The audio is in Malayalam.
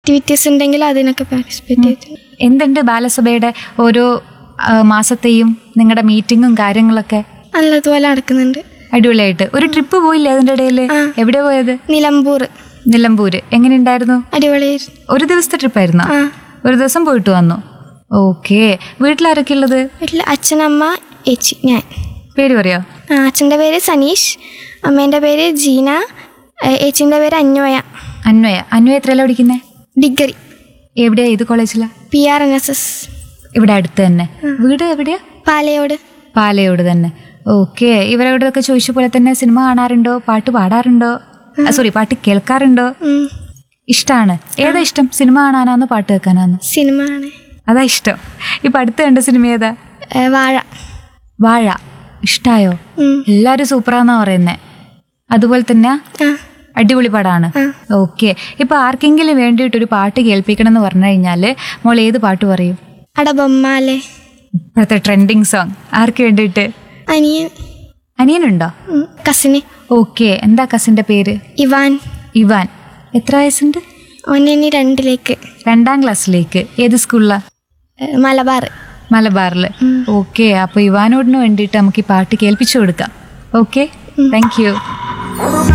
ആക്ടിവിറ്റീസ് ഉണ്ടെങ്കിൽ അതിനൊക്കെ പാർട്ടിസിപ്പേറ്റ് ചെയ്തു എന്തുണ്ട് ബാലസഭയുടെ ഓരോ ആ, മാസത്തെയും നിങ്ങളുടെ മീറ്റിങ്ങും കാര്യങ്ങളൊക്കെ നല്ലതുപോലെ നടക്കുന്നുണ്ട് അടിപൊളിയായിട്ട് ഒരു ട്രിപ്പ് പോയില്ലേ അതിന്റെ ഇടയിൽ ആ. എവിടെ പോയത് നിലമ്പൂർ നിലമ്പൂര് എങ്ങനെയുണ്ടായിരുന്നു അടിപൊളിയായിരുന്നു ഒരു ദിവസത്തെ ട്രിപ്പായിരുന്നോ ആ ഒരു ദിവസം പോയിട്ട് വന്നു ഓക്കെ വീട്ടിലാരൊക്കെ ഉള്ളത് വീട്ടിൽ അച്ഛനമ്മ ഏച്ചി ഞാൻ പേര് പറയോ ആ, അച്ഛൻ്റെ പേര് സനീഷ് അമ്മേൻ്റെ പേര് ജീന ഏച്ചിൻ്റെ പേര് അന്വയ അന്വയ അന്വയ എത്രയല്ല പഠിക്കുന്നേ ഡിഗ്രി എവിടെയാ ഏത് കോളേജിലാ P R N S S ഇവിടെ അടുത്ത് തന്നെ വീട് എവിടെയാ പാലയോട് പാലയോട് തന്നെ ഓക്കെ ഇവരോടൊക്കെ ചോദിച്ച പോലെ തന്നെ സിനിമ കാണാറുണ്ടോ പാട്ട് പാടാറുണ്ടോ സോറി പാട്ട് കേൾക്കാറുണ്ടോ ഉം. ഇഷ്ടമാണ് ഏതാ ഇഷ്ടം സിനിമ കാണാനാന്ന് പാട്ട് കേൾക്കാനാന്ന് സിനിമ ആണ് അതാ ഇഷ്ടം ഇപ്പൊ അടുത്ത് കണ്ട സിനിമ ഏതാ ഏ, വാഴ വാഴ ഇഷ്ടായോ ഉം. എല്ലാരും സൂപ്പറാന്നാ പറയുന്നേ അതുപോലെ തന്നെ ആ അടിപൊളി പടമാണ് ആ. ഓക്കെ ഇപ്പൊ ആർക്കെങ്കിലും വേണ്ടിയിട്ട് ഒരു പാട്ട് കേൾപ്പിക്കണം എന്ന് പറഞ്ഞു കഴിഞ്ഞാല് മോൾ ഏത് പാട്ട് പറയും അട ബൊമ്മാലെ ഇപ്പോഴത്തെ ട്രെൻഡിങ് സോങ് ആർക്ക് വേണ്ടിയിട്ട് അനിയൻ അനിയനുണ്ടോ ഉം, കസിന് ഓക്കെ എന്താ കസിന്റെ പേര് ഇവാൻ ഇവാൻ എത്ര വയസ്സുണ്ട് ഒന്നിനി രണ്ടിലേക്ക് രണ്ടാം ക്ലാസ്സിലേക്ക് ഏത് സ്കൂളിലാ ഏ, മലബാർ മലബാറിൽ ഓക്കെ അപ്പൊ ഇവാനോടിന് വേണ്ടിയിട്ട് നമുക്ക് ഈ പാട്ട് കേൾപ്പിച്ചു കൊടുക്കാം ഓക്കെ താങ്ക് യു